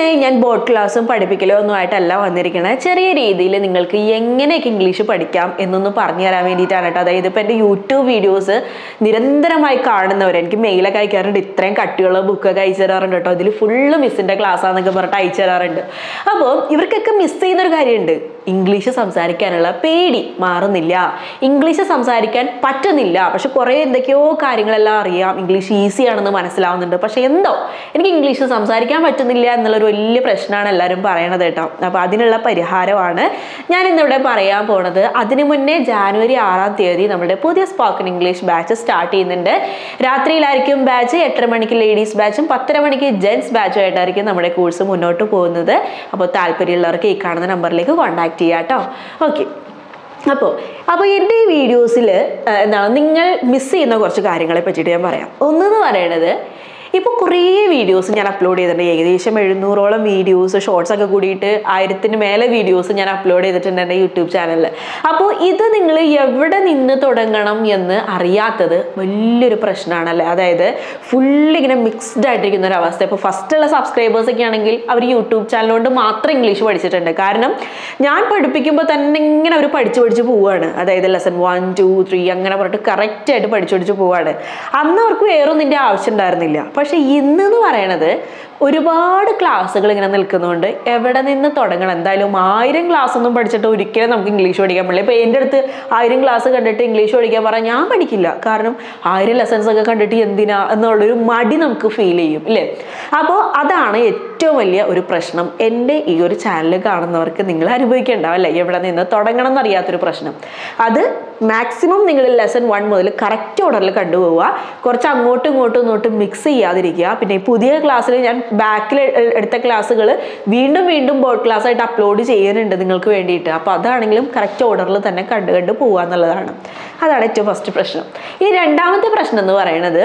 ഞാൻ ബോർഡ് ക്ലാസ്സും പഠിപ്പിക്കലോ ഒന്നും ആയിട്ടല്ല വന്നിരിക്കുന്നത് ചെറിയ രീതിയിൽ നിങ്ങൾക്ക് എങ്ങനെയൊക്കെ ഇംഗ്ലീഷ് പഠിക്കാം എന്നൊന്ന് പറഞ്ഞു തരാൻ വേണ്ടിയിട്ടാണ് കേട്ടോ അതായത് ഇപ്പോൾ എൻ്റെ യൂട്യൂബ് വീഡിയോസ് നിരന്തരമായി കാണുന്നവർ എനിക്ക് മെയിലൊക്കെ അയക്കാറുണ്ട് ഇത്രയും കട്ടിയുള്ള ബുക്കൊക്കെ അയച്ചു തരാറുണ്ട് കേട്ടോ ഇതിൽ ഫുള്ള് മിസ്സിൻ്റെ ക്ലാസ്സാന്നൊക്കെ പറഞ്ഞിട്ട് അയച്ചു തരാറുണ്ട് അപ്പോൾ ഇവർക്കൊക്കെ മിസ് ചെയ്യുന്നൊരു കാര്യമുണ്ട് ഇംഗ്ലീഷ് സംസാരിക്കാനുള്ള പേടി മാറുന്നില്ല ഇംഗ്ലീഷ് സംസാരിക്കാൻ പറ്റുന്നില്ല പക്ഷെ കുറേ എന്തൊക്കെയോ കാര്യങ്ങളെല്ലാം അറിയാം ഇംഗ്ലീഷ് ഈസി ആണെന്ന് മനസ്സിലാവുന്നുണ്ട് പക്ഷെ എന്തോ എനിക്ക് ഇംഗ്ലീഷ് സംസാരിക്കാൻ പറ്റുന്നില്ല എന്നുള്ളൊരു വലിയ പ്രശ്നമാണ് എല്ലാവരും പറയണത് കേട്ടോ അപ്പോൾ അതിനുള്ള പരിഹാരമാണ് ഞാൻ ഇന്നിവിടെ പറയാൻ പോണത് അതിനു മുന്നേ ജാനുവരി ആറാം തീയതി നമ്മുടെ പുതിയ സ്പോക്കൺ ഇംഗ്ലീഷ് ബാച്ച് സ്റ്റാർട്ട് ചെയ്യുന്നുണ്ട് രാത്രിയിലായിരിക്കും ബാച്ച് എട്ടര മണിക്ക് ലേഡീസ് ബാച്ചും പത്തര മണിക്ക് ജെൻസ് ബാച്ചും ആയിട്ടായിരിക്കും നമ്മുടെ കോഴ്സ് മുന്നോട്ട് പോകുന്നത് അപ്പോൾ താല്പര്യമുള്ളവർക്ക് ഈ കാണുന്ന നമ്പറിലേക്ക് കോൺടാക്ട് ചെയ്യാം കേട്ടോ ഓക്കെ അപ്പോൾ അപ്പോൾ എൻ്റെ ഈ വീഡിയോസിൽ എന്താണ് നിങ്ങൾ മിസ് ചെയ്യുന്ന കുറച്ച് കാര്യങ്ങളെ പറ്റിയിട്ട് ഞാൻ പറയാം ഒന്നെന്ന് പറയണത് ഇപ്പോൾ കുറേ വീഡിയോസ് ഞാൻ അപ്ലോഡ് ചെയ്തിട്ടുണ്ട് ഏകദേശം എഴുന്നൂറോളം വീഡിയോസ് ഷോർട്സ് ഒക്കെ കൂടിയിട്ട് ആയിരത്തിന് മേലെ വീഡിയോസ് ഞാൻ അപ്ലോഡ് ചെയ്തിട്ടുണ്ട് എൻ്റെ യൂട്യൂബ് ചാനലിൽ അപ്പോൾ ഇത് നിങ്ങൾ എവിടെ നിന്ന് തുടങ്ങണം എന്ന് അറിയാത്തത് വലിയൊരു പ്രശ്നമാണല്ലേ അതായത് ഫുള്ള് ഇങ്ങനെ മിക്സ്ഡ് ആയിട്ടിരിക്കുന്ന ഒരു അവസ്ഥ ഇപ്പോൾ ഫസ്റ്റുള്ള സബ്സ്ക്രൈബേഴ്സ് ഒക്കെ ആണെങ്കിൽ അവർ യൂട്യൂബ് ചാനൽ കൊണ്ട് മാത്രം ഇംഗ്ലീഷ് പഠിച്ചിട്ടുണ്ട് കാരണം ഞാൻ പഠിപ്പിക്കുമ്പോൾ തന്നെ ഇങ്ങനെ അവർ പഠിച്ച് പഠിച്ച് പോവുകയാണ് അതായത് ലെസൺ വൺ ടു ത്രീ അങ്ങനെ പറഞ്ഞിട്ട് കറക്റ്റായിട്ട് പഠിച്ചു പഠിച്ച് പോവാണ് അന്ന് അവർക്ക് വേറൊന്നിൻ്റെ ആവശ്യം ഉണ്ടായിരുന്നില്ല പക്ഷെ ഇന്നെന്ന് പറയണത് ഒരുപാട് ക്ലാസ്സുകൾ ഇങ്ങനെ നിൽക്കുന്നുണ്ട് എവിടെ നിന്ന് തുടങ്ങണം എന്തായാലും ആയിരം ക്ലാസ് ഒന്നും പഠിച്ചിട്ട് ഒരിക്കലും നമുക്ക് ഇംഗ്ലീഷ് പഠിക്കാൻ പറ്റില്ല ഇപ്പോൾ എൻ്റെ അടുത്ത് ആയിരം ക്ലാസ് കണ്ടിട്ട് ഇംഗ്ലീഷ് പഠിക്കാൻ പറഞ്ഞാൽ ഞാൻ പഠിക്കില്ല കാരണം ആയിരം ലെസൺസ് ഒക്കെ കണ്ടിട്ട് എന്തിനാ എന്നുള്ളൊരു മടി നമുക്ക് ഫീൽ ചെയ്യും ഇല്ലേ അപ്പോൾ അതാണ് ഏറ്റവും വലിയ ഒരു പ്രശ്നം എൻ്റെ ഈ ഒരു ചാനൽ കാണുന്നവർക്ക് നിങ്ങൾ അനുഭവിക്കേണ്ടാവും അല്ലേ എവിടെ നിന്ന് തുടങ്ങണം എന്നറിയാത്തൊരു പ്രശ്നം അത് മാക്സിമം നിങ്ങൾ ലെസൺ വൺ മുതൽ കറക്റ്റ് ഓർഡറിൽ കണ്ടുപോവുക കുറച്ച് അങ്ങോട്ടും ഇങ്ങോട്ടും ഇങ്ങോട്ടും മിക്സ് ചെയ്യാതിരിക്കുക പിന്നെ ഈ പുതിയ ക്ലാസ്സിൽ ഞാൻ ബാക്കിൽ എടുത്ത ക്ലാസ്സുകൾ വീണ്ടും വീണ്ടും ബോർഡ് ക്ലാസ് ആയിട്ട് അപ്ലോഡ് ചെയ്യുന്നുണ്ട് നിങ്ങൾക്ക് വേണ്ടിയിട്ട് അപ്പോൾ അതാണെങ്കിലും കറക്റ്റ് ഓർഡറിൽ തന്നെ കണ്ടു കണ്ട് പോവുക എന്നുള്ളതാണ് അതാണ് ഏറ്റവും ഫസ്റ്റ് പ്രശ്നം ഈ രണ്ടാമത്തെ പ്രശ്നം എന്ന് പറയുന്നത്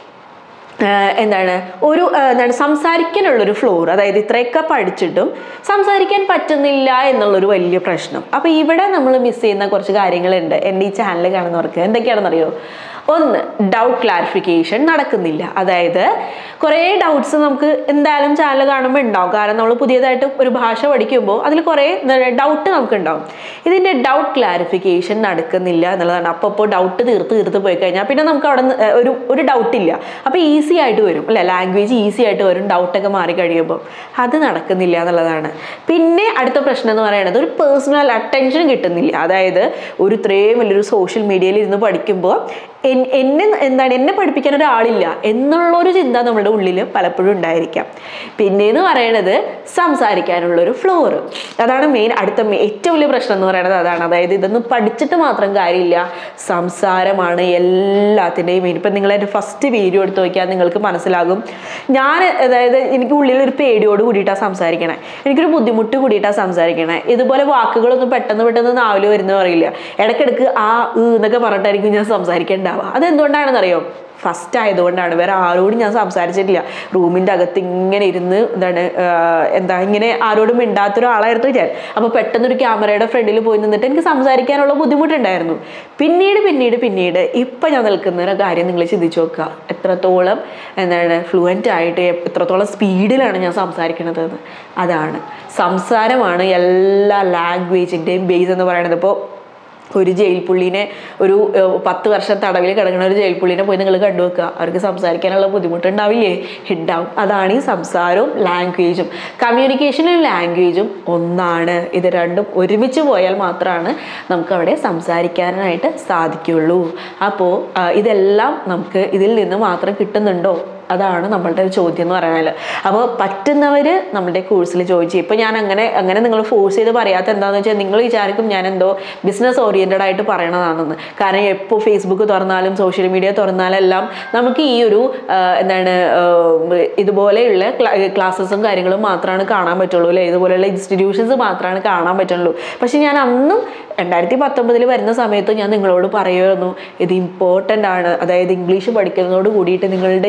ആഹ് എന്താണ് ഒരു ആഹ് എന്താണ് സംസാരിക്കാനുള്ളൊരു ഫ്ലോർ അതായത് ഇത്രയൊക്കെ പഠിച്ചിട്ടും സംസാരിക്കാൻ പറ്റുന്നില്ല എന്നുള്ളൊരു വലിയ പ്രശ്നം അപ്പോൾ ഇവിടെ നമ്മൾ മിസ് ചെയ്യുന്ന കുറച്ച് കാര്യങ്ങളുണ്ട് എൻ്റെ ഈ ചാനൽ കാണുന്നവർക്ക് എന്തൊക്കെയാണെന്നറിയോ ഒന്ന് ഡൗട്ട് ക്ലാരിഫിക്കേഷൻ നടക്കുന്നില്ല അതായത് കുറേ ഡൗട്ട്സ് നമുക്ക് എന്തായാലും ചാനൽ കാണുമ്പോൾ ഉണ്ടാവും കാരണം നമ്മൾ പുതിയതായിട്ട് ഒരു ഭാഷ പഠിക്കുമ്പോൾ അതിൽ കുറേ ഡൗട്ട് നമുക്ക് ഉണ്ടാവും ഇതിൻ്റെ ഡൗട്ട് ക്ലാരിഫിക്കേഷൻ നടക്കുന്നില്ല എന്നുള്ളതാണ് അപ്പോൾ അപ്പോൾ ഡൗട്ട് തീർത്ത് തീർത്ത് പോയി കഴിഞ്ഞാൽ പിന്നെ നമുക്ക് അവിടെ നിന്ന്, ഏർ, ഒരു ഒരു ഡൗട്ട് ഇല്ല അപ്പോൾ ഈസി ആയിട്ട് വരും അല്ലേ ലാംഗ്വേജ് ഈസി ആയിട്ട് വരും ഡൗട്ടൊക്കെ മാറി കഴിയുമ്പോൾ അത് നടക്കുന്നില്ല എന്നുള്ളതാണ് പിന്നെ അടുത്ത പ്രശ്നം എന്ന് പറയുന്നത് ഒരു പേഴ്സണൽ അറ്റൻഷൻ കിട്ടുന്നില്ല അതായത് ഒരു ഇത്രയും വലിയൊരു സോഷ്യൽ മീഡിയയിൽ ഇരുന്ന് പഠിക്കുമ്പോൾ എൻ- എന്നെ എന്താണ് എന്നെ പഠിപ്പിക്കാൻ ഒരാളില്ല എന്നുള്ളൊരു ചിന്ത നമ്മുടെ ഉള്ളിൽ പലപ്പോഴും ഉണ്ടായിരിക്കാം പിന്നെയെന്ന് പറയണത് സംസാരിക്കാനുള്ളൊരു ഫ്ലോർ അതാണ് മെയിൻ അടുത്ത മെ- ഏറ്റവും വലിയ പ്രശ്നം എന്ന് പറയുന്നത് അതാണ് അതായത് ഇതൊന്നും പഠിച്ചിട്ട് മാത്രം കാര്യമില്ല സംസാരമാണ് എല്ലാത്തിൻ്റെയും മെയിൻ ഇപ്പം നിങ്ങൾ എൻ്റെ ഫസ്റ്റ് വീഡിയോ എടുത്ത് നോക്കിയാൽ നിങ്ങൾക്ക് മനസ്സിലാകും ഞാൻ അതായത് എനിക്ക് ഉള്ളിൽ ഒരു പേടിയോട് കൂടിയിട്ടാണ് സംസാരിക്കണേ എനിക്കൊരു ബുദ്ധിമുട്ട് കൂടിയിട്ടാണ് സംസാരിക്കണേ ഇതുപോലെ വാക്കുകളൊന്നും പെട്ടെന്ന് പെട്ടെന്ന് നാവിൽ വരുന്ന പറയില്ല ഇടയ്ക്കിടയ്ക്ക് ആ ഉ എന്നൊക്കെ പറഞ്ഞിട്ടായിരിക്കും ഞാൻ സംസാരിക്കേണ്ടാവുക അതെന്തുകൊണ്ടാണെന്ന് അറിയോ ഫസ്റ്റ് ആയതുകൊണ്ടാണ് വേറെ ആരോടും ഞാൻ സംസാരിച്ചിട്ടില്ല റൂമിൻ്റെ അകത്ത് ഇങ്ങനെ ഇരുന്ന് എന്താണ് ആഹ് എന്താ ഇങ്ങനെ ആരോടും മിണ്ടാത്ത ഒരാളായിരുന്നു ഞാൻ അപ്പോൾ പെട്ടെന്ന് ഒരു ക്യാമറയുടെ ഫ്രണ്ടിൽ പോയി നിന്നിട്ട് എനിക്ക് സംസാരിക്കാനുള്ള ബുദ്ധിമുട്ടുണ്ടായിരുന്നു പിന്നീട് പിന്നീട് പിന്നീട് ഇപ്പം ഞാൻ നിൽക്കുന്ന ഒരു കാര്യം നിങ്ങൾ ചിന്തിച്ച് നോക്കുക എത്രത്തോളം എന്താണ് ഫ്ലുവൻ്റ് ആയിട്ട് എത്രത്തോളം സ്പീഡിലാണ് ഞാൻ സംസാരിക്കുന്നത് എന്ന് അതാണ് സംസാരമാണ് എല്ലാ ലാംഗ്വേജിൻ്റെയും ബേസ് എന്ന് പറയുന്നത് ഇപ്പോൾ ഒരു ജയിൽ പുള്ളീനെ ഒരു ഏഹ്, പത്ത് വർഷം തടവിൽ കിടക്കുന്ന ഒരു ജയിൽ പുള്ളീനെ പോയി നിങ്ങൾ കണ്ടു വെക്കുക അവർക്ക് സംസാരിക്കാനുള്ള ബുദ്ധിമുട്ടുണ്ടാവില്ലേ ഉണ്ടാവും അതാണ് ഈ സംസാരവും ലാംഗ്വേജും കമ്മ്യൂണിക്കേഷനും ലാംഗ്വേജും ഒന്നാണ് ഇത് രണ്ടും ഒരുമിച്ച് പോയാൽ മാത്രമാണ് നമുക്ക് അവിടെ സംസാരിക്കാനായിട്ട് സാധിക്കുള്ളൂ അപ്പോൾ ഇതെല്ലാം നമുക്ക് ഇതിൽ നിന്ന് മാത്രം കിട്ടുന്നുണ്ടോ അതാണ് നമ്മളുടെ ഒരു ചോദ്യം എന്ന് പറയുന്നത് അപ്പോൾ പറ്റുന്നവർ നമ്മുടെ കോഴ്സിൽ ജോയിൻ ചെയ്യും ഇപ്പോൾ ഞാൻ അങ്ങനെ അങ്ങനെ നിങ്ങൾ ഫോഴ്സ് ചെയ്ത് പറയാത്ത എന്താണെന്ന് വെച്ചാൽ നിങ്ങൾ വിചാരിക്കും ഞാൻ എന്തോ ബിസിനസ് ഓറിയൻറ്റഡ് ആയിട്ട് പറയണതാണെന്ന് കാരണം എപ്പോൾ ഫേസ്ബുക്ക് തുറന്നാലും സോഷ്യൽ മീഡിയ തുറന്നാലെല്ലാം നമുക്ക് ഈ ഒരു ആ, എന്താണ് ആ, ഇതുപോലെയുള്ള ക്ലാസ്സസും കാര്യങ്ങളും മാത്രമാണ് കാണാൻ പറ്റുള്ളൂ അല്ലേ ഇതുപോലെയുള്ള ഇൻസ്റ്റിറ്റ്യൂഷൻസ് മാത്രമാണ് കാണാൻ പറ്റുള്ളൂ പക്ഷെ ഞാൻ അന്നും രണ്ടായിരത്തി പത്തൊമ്പതിൽ വരുന്ന സമയത്ത് ഞാൻ നിങ്ങളോട് പറയുമായിരുന്നു ഇത് ഇമ്പോർട്ടൻ്റ് ആണ് അതായത് ഇംഗ്ലീഷ് പഠിക്കുന്നതോട് കൂടിയിട്ട് നിങ്ങളുടെ ജീവിതത്തിൽ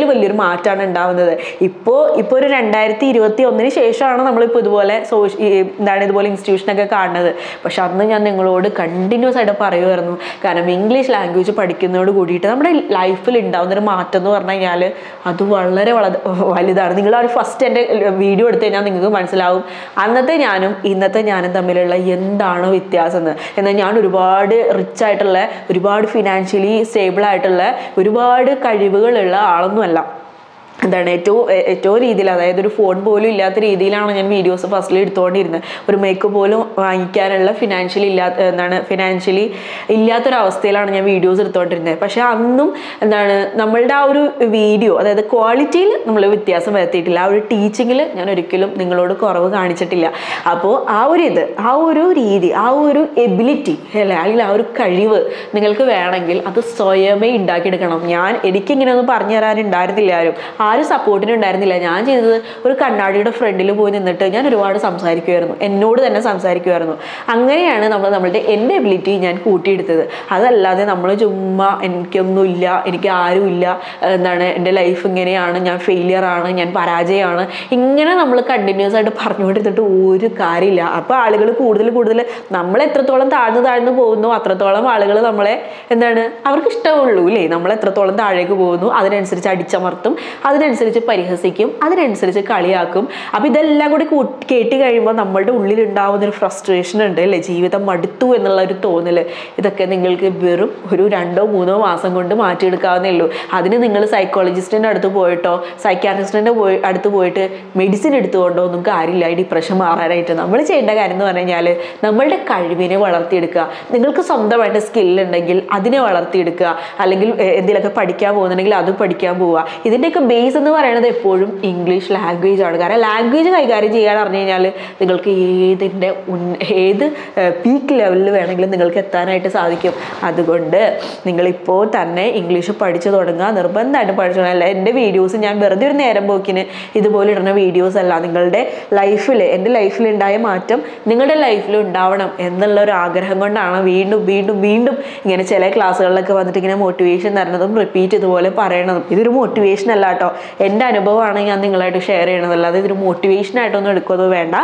പഠിക്കുന്നതിൽ വലിയൊരു മാറ്റമാണ് ഉണ്ടാവുന്നത് ഇപ്പോൾ ഇപ്പോൾ ഒരു രണ്ടായിരത്തി ഇരുപത്തി ഒന്നിന് ശേഷമാണ് നമ്മളിപ്പോൾ ഇതുപോലെ സോഷ്യ ഈ എന്താണ് ഇതുപോലെ ഇൻസ്റ്റിറ്റ്യൂഷനൊക്കെ കാണുന്നത് പക്ഷെ അന്ന് ഞാൻ നിങ്ങളോട് കണ്ടിന്യൂസ് ആയിട്ട് പറയുമായിരുന്നു കാരണം ഇംഗ്ലീഷ് ലാംഗ്വേജ് പഠിക്കുന്നതോട് കൂടിയിട്ട് നമ്മുടെ ലൈഫിൽ ഉണ്ടാകുന്ന ഒരു മാറ്റം എന്ന് പറഞ്ഞു കഴിഞ്ഞാൽ അത് വളരെ വള വലുതാണ് നിങ്ങൾ ആ ഒരു ഫസ്റ്റ് എൻ്റെ വീഡിയോ എടുത്തു കഴിഞ്ഞാൽ നിങ്ങൾക്ക് മനസ്സിലാവും അന്നത്തെ ഞാനും ഇന്നത്തെ ഞാനും തമ്മിലുള്ള എന്താണ് വ്യത്യാസം എന്ന് എന്നാൽ ഞാൻ ഒരുപാട് റിച്ച് ആയിട്ടുള്ള ഒരുപാട് ഫിനാൻഷ്യലി സ്റ്റേബിൾ ആയിട്ടുള്ള ഒരുപാട് കഴിവുകളുള്ള ആളൊന്നുമല്ല എന്താണ് ഏറ്റവും ഏ- ഏറ്റവും രീതിയിൽ അതായത് ഒരു ഫോൺ പോലും ഇല്ലാത്ത രീതിയിലാണ് ഞാൻ വീഡിയോസ് ഫസ്റ്റിൽ എടുത്തുകൊണ്ടിരുന്നത് ഒരു മേക്കപ്പ് പോലും വാങ്ങിക്കാനുള്ള ഫിനാൻഷ്യലി ഇല്ലാത്ത എന്താണ് ഫിനാൻഷ്യലി ഇല്ലാത്തൊരവസ്ഥയിലാണ് ഞാൻ വീഡിയോസ് എടുത്തുകൊണ്ടിരുന്നത് പക്ഷേ അന്നും എന്താണ് നമ്മളുടെ ആ ഒരു വീഡിയോ അതായത് ക്വാളിറ്റിയിൽ നമ്മൾ വ്യത്യാസം വരുത്തിയിട്ടില്ല ആ ഒരു ടീച്ചിങ്ങിൽ ഞാൻ ഒരിക്കലും നിങ്ങളോട് കുറവ് കാണിച്ചിട്ടില്ല അപ്പോൾ ആ ഒരു ഇത് ആ ഒരു രീതി ആ ഒരു എബിലിറ്റി അല്ലേ അല്ലെങ്കിൽ ആ ഒരു കഴിവ് നിങ്ങൾക്ക് വേണമെങ്കിൽ അത് സ്വയമേ ഉണ്ടാക്കിയെടുക്കണം ഞാൻ എനിക്കിങ്ങനെ ഒന്നും പറഞ്ഞു തരാനുണ്ടായിരുന്നില്ല ആരും ആരും സപ്പോർട്ടിന് ഉണ്ടായിരുന്നില്ല ഞാൻ ചെയ്തത് ഒരു കണ്ണാടിയുടെ ഫ്രണ്ടിൽ പോയി നിന്നിട്ട് ഞാൻ ഒരുപാട് സംസാരിക്കുമായിരുന്നു എന്നോട് തന്നെ സംസാരിക്കുമായിരുന്നു അങ്ങനെയാണ് നമ്മൾ നമ്മളുടെ എൻ്റെ എബിലിറ്റി ഞാൻ കൂട്ടിയെടുത്തത് അതല്ലാതെ നമ്മൾ ചുമ്മാ എനിക്കൊന്നുമില്ല എനിക്ക് ആരുമില്ല എന്താണ് എൻ്റെ ലൈഫ് ഇങ്ങനെയാണ് ഞാൻ ഫെയിലിയർ ആണ് ഞാൻ പരാജയമാണ് ഇങ്ങനെ നമ്മൾ കണ്ടിന്യൂസ് ആയിട്ട് പറഞ്ഞുകൊണ്ടിരുന്നിട്ട് ഒരു കാര്യമില്ല അപ്പോൾ ആളുകൾ കൂടുതൽ കൂടുതൽ നമ്മൾ എത്രത്തോളം താഴ്ന്നു താഴ്ന്നു പോകുന്നു അത്രത്തോളം ആളുകൾ നമ്മളെ എന്താണ് അവർക്ക് ഇഷ്ടമുള്ളൂ അല്ലേ നമ്മൾ എത്രത്തോളം താഴേക്ക് പോകുന്നു അതിനനുസരിച്ച് അടിച്ചമർത്തും അതിനനുസരിച്ച് പരിഹസിക്കും അതിനനുസരിച്ച് കളിയാക്കും അപ്പോൾ ഇതെല്ലാം കൂടി കൂട്ടി കേട്ടി കഴിയുമ്പോൾ നമ്മളുടെ ഉള്ളിൽ ഉണ്ടാവുന്ന ഒരു ഫ്രസ്ട്രേഷൻ ഉണ്ട് അല്ലേ ജീവിതം മടുത്തു എന്നുള്ള ഒരു തോന്നൽ ഇതൊക്കെ നിങ്ങൾക്ക് വെറും ഒരു രണ്ടോ മൂന്നോ മാസം കൊണ്ട് മാറ്റിയെടുക്കാവുന്നേ ഉള്ളൂ അതിന് നിങ്ങൾ സൈക്കോളജിസ്റ്റിൻ്റെ അടുത്ത് പോയിട്ടോ സൈക്യാട്രിസ്റ്റിൻ്റെ പോയി അടുത്ത് പോയിട്ട് മെഡിസിൻ എടുത്തുകൊണ്ടോ ഒന്നും കാര്യമില്ല ഈ ഡിപ്രഷൻ മാറാനായിട്ട് നമ്മൾ ചെയ്യേണ്ട കാര്യം എന്ന് പറഞ്ഞു കഴിഞ്ഞാൽ നമ്മളുടെ കഴിവിനെ വളർത്തിയെടുക്കുക നിങ്ങൾക്ക് സ്വന്തമായിട്ട് സ്കില്ലുണ്ടെങ്കിൽ അതിനെ വളർത്തിയെടുക്കുക അല്ലെങ്കിൽ എ- എന്തെങ്കിലുമൊക്കെ പഠിക്കാൻ പോകുന്നുണ്ടെങ്കിൽ അത് പഠിക്കാൻ പോവുക ഇതിൻ്റെയൊക്കെ ബേസ് എന്ന് പറയുന്നത് എപ്പോഴും ഇംഗ്ലീഷ് ലാംഗ്വേജ് ആണ് കാരണം ലാംഗ്വേജ് കൈകാര്യം ചെയ്യാൻ അറിഞ്ഞു കഴിഞ്ഞാൽ നിങ്ങൾക്ക് ഏതിൻ്റെ ഉന്ന ഏത് പീക്ക് ലെവലിൽ വേണമെങ്കിലും നിങ്ങൾക്ക് എത്താനായിട്ട് സാധിക്കും അതുകൊണ്ട് നിങ്ങളിപ്പോൾ തന്നെ ഇംഗ്ലീഷ് പഠിച്ചു തുടങ്ങുക നിർബന്ധമായിട്ട് പഠിച്ചു തുടങ്ങുക അല്ല എൻ്റെ വീഡിയോസ് ഞാൻ വെറുതെ ഒരു നേരം പോക്കിന് ഇതുപോലെ ഇടുന്ന വീഡിയോസ് അല്ല നിങ്ങളുടെ ലൈഫിൽ എൻ്റെ ലൈഫിൽ ഉണ്ടായ മാറ്റം നിങ്ങളുടെ ലൈഫിൽ ഉണ്ടാവണം എന്നുള്ള ഒരു ആഗ്രഹം കൊണ്ടാണ് വീണ്ടും വീണ്ടും വീണ്ടും ഇങ്ങനെ ചില ക്ലാസ്സുകളിലൊക്കെ വന്നിട്ട് ഇങ്ങനെ മോട്ടിവേഷൻ തരുന്നതും റിപ്പീറ്റ് ഇതുപോലെ പറയണതും ഇതൊരു മോട്ടിവേഷൻ അല്ല കേട്ടോ എൻ്റെ അനുഭവമാണ് ഞാൻ നിങ്ങളായിട്ട് ഷെയർ ചെയ്യണത് അല്ലാതെ ഇതൊരു മോട്ടിവേഷൻ ആയിട്ടൊന്നും എടുക്കുന്നത് വേണ്ട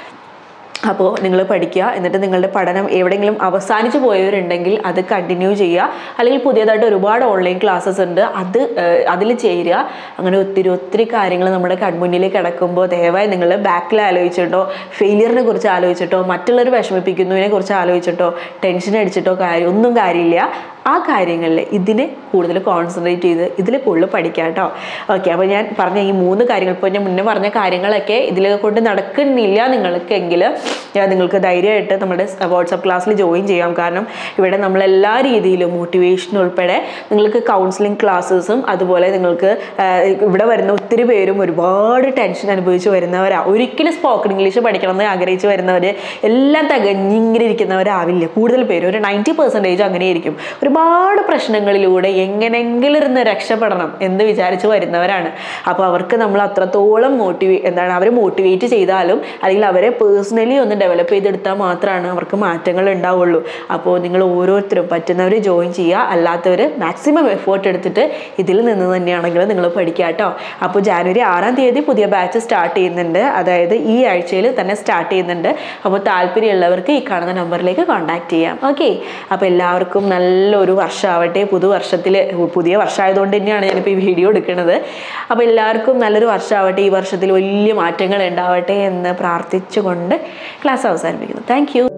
അപ്പോൾ നിങ്ങൾ പഠിക്കുക എന്നിട്ട് നിങ്ങളുടെ പഠനം എവിടെയെങ്കിലും അവസാനിച്ച് പോയവരുണ്ടെങ്കിൽ അത് കണ്ടിന്യൂ ചെയ്യുക അല്ലെങ്കിൽ പുതിയതായിട്ട് ഒരുപാട് ഓൺലൈൻ ക്ലാസ്സസ് ഉണ്ട് അത് അതിൽ ചേരുക അങ്ങനെ ഒത്തിരി ഒത്തിരി കാര്യങ്ങൾ നമ്മുടെ കൺമുന്നിൽ കിടക്കുമ്പോൾ ദയവായി നിങ്ങൾ ബാക്കിൽ ആലോചിച്ചിട്ടോ ഫെയിലിയറിനെ കുറിച്ച് ആലോചിച്ചിട്ടോ മറ്റുള്ളവർ വിഷമിപ്പിക്കുന്നതിനെ കുറിച്ച് ആലോചിച്ചിട്ടോ ടെൻഷൻ അടിച്ചിട്ടോ കാര്യം ഒന്നും കാര്യമില്ല ആ കാര്യങ്ങളിൽ ഇതിനെ കൂടുതൽ കോൺസെൻട്രേറ്റ് ചെയ്ത് ഇതിൽ കൂടുതൽ പഠിക്കാം കേട്ടോ ഓക്കെ അപ്പോൾ ഞാൻ പറഞ്ഞ ഈ മൂന്ന് കാര്യങ്ങൾ ഇപ്പോൾ ഞാൻ മുന്നേ പറഞ്ഞ കാര്യങ്ങളൊക്കെ ഇതിൽ കൊണ്ട് നടക്കുന്നില്ല നിങ്ങൾക്കെങ്കിൽ ഞാൻ നിങ്ങൾക്ക് ധൈര്യമായിട്ട് നമ്മുടെ വാട്സപ്പ് ക്ലാസ്സിൽ ജോയിൻ ചെയ്യാം കാരണം ഇവിടെ നമ്മൾ എല്ലാ രീതിയിലും മോട്ടിവേഷൻ ഉൾപ്പെടെ നിങ്ങൾക്ക് കൗൺസിലിംഗ് ക്ലാസ്സസും അതുപോലെ നിങ്ങൾക്ക് ആ, ഇവിടെ വരുന്ന ഒത്തിരി പേരും ഒരുപാട് ടെൻഷൻ അനുഭവിച്ച് വരുന്നവരാണ് ഒരിക്കലും സ്പോക്കൺ ഇംഗ്ലീഷ് പഠിക്കണം എന്ന് ആഗ്രഹിച്ച് വരുന്നവർ എല്ലാം തികഞ്ഞിങ്ങനെ ഇരിക്കുന്നവരാവില്ല കൂടുതൽ പേര് ഒരു നയൻറ്റി പെർസെൻറ്റേജ് അങ്ങനെയായിരിക്കും ഒരുപാട് പ്രശ്നങ്ങളിലൂടെ എങ്ങനെങ്കിലും ഇരുന്ന് രക്ഷപ്പെടണം എന്ന് വിചാരിച്ച് വരുന്നവരാണ് അപ്പോൾ അവർക്ക് നമ്മൾ അത്രത്തോളം മോട്ടിവേ എന്താണ് അവരെ മോട്ടിവേറ്റ് ചെയ്താലും അല്ലെങ്കിൽ അവരെ പേഴ്സണലി ഒന്ന് ഡെവലപ്പ് ചെയ്തെടുത്താൽ മാത്രമാണ് അവർക്ക് മാറ്റങ്ങൾ ഉണ്ടാവുള്ളൂ അപ്പോൾ നിങ്ങൾ ഓരോരുത്തരും പറ്റുന്നവർ ജോയിൻ ചെയ്യുക അല്ലാത്തവർ മാക്സിമം എഫേർട്ട് എടുത്തിട്ട് ഇതിൽ നിന്ന് തന്നെയാണെങ്കിലും നിങ്ങൾ പഠിക്കുക കേട്ടോ അപ്പോൾ ജാനുവരി ആറാം തീയതി പുതിയ ബാച്ച് സ്റ്റാർട്ട് ചെയ്യുന്നുണ്ട് അതായത് ഈ ആഴ്ചയിൽ തന്നെ സ്റ്റാർട്ട് ചെയ്യുന്നുണ്ട് അപ്പോൾ താല്പര്യമുള്ളവർക്ക് ഈ കാണുന്ന നമ്പറിലേക്ക് കോൺടാക്ട് ചെയ്യാം ഓക്കെ അപ്പോൾ എല്ലാവർക്കും നല്ലൊരു വർഷമാവട്ടെ പുതുവർഷത്തിൽ പുതിയ വർഷമായതുകൊണ്ട് തന്നെയാണ് ഞാനിപ്പോൾ ഈ വീഡിയോ എടുക്കുന്നത് അപ്പോൾ എല്ലാവർക്കും നല്ലൊരു വർഷമാവട്ടെ ഈ വർഷത്തിൽ വലിയ മാറ്റങ്ങൾ ഉണ്ടാവട്ടെ എന്ന് പ്രാർത്ഥിച്ചുകൊണ്ട് ക്ലാസ് അവസാനിപ്പിക്കുന്നു താങ്ക്